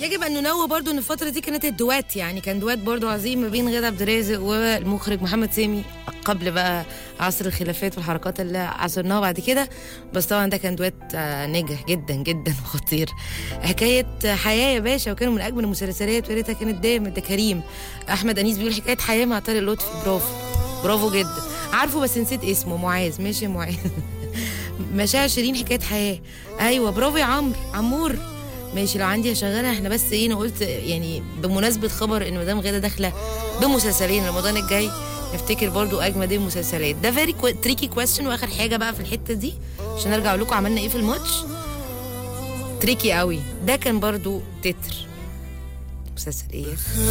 يجب ان ننوه برضو ان الفتره دي كانت الدوات يعني كان دوات برضو عظيم ما بين غادة عبد الرازق والمخرج محمد سامي قبل بقى عصر الخلافات والحركات اللي عصرناها بعد كده بس طبعا ده كان دوات آه، ناجح جدا جدا وخطير حكايه حياه يا باشا وكانوا من اجمل المسلسلات ويا ريتها كانت دايما ده كريم احمد انيس بيقول حكايه حياه مع طارق لطفي برافو برافو جدا عارفه بس نسيت اسمه معاذ ماشي يا معاذ مشاعر شيرين حكايه حياه ايوه برافو يا عمرو عمور ماشي لو عندي هشغلها احنا بس ايه انا قلت يعني بمناسبه خبر ان مدام غاده داخله بمسلسلين رمضان الجاي نفتكر برضو اجمد المسلسلات ده فيري تريكي كويستشن واخر حاجه بقى في الحته دي عشان ارجع اقول لكم عملنا ايه في الماتش تريكي قوي ده كان برضو تتر مسلسل ايه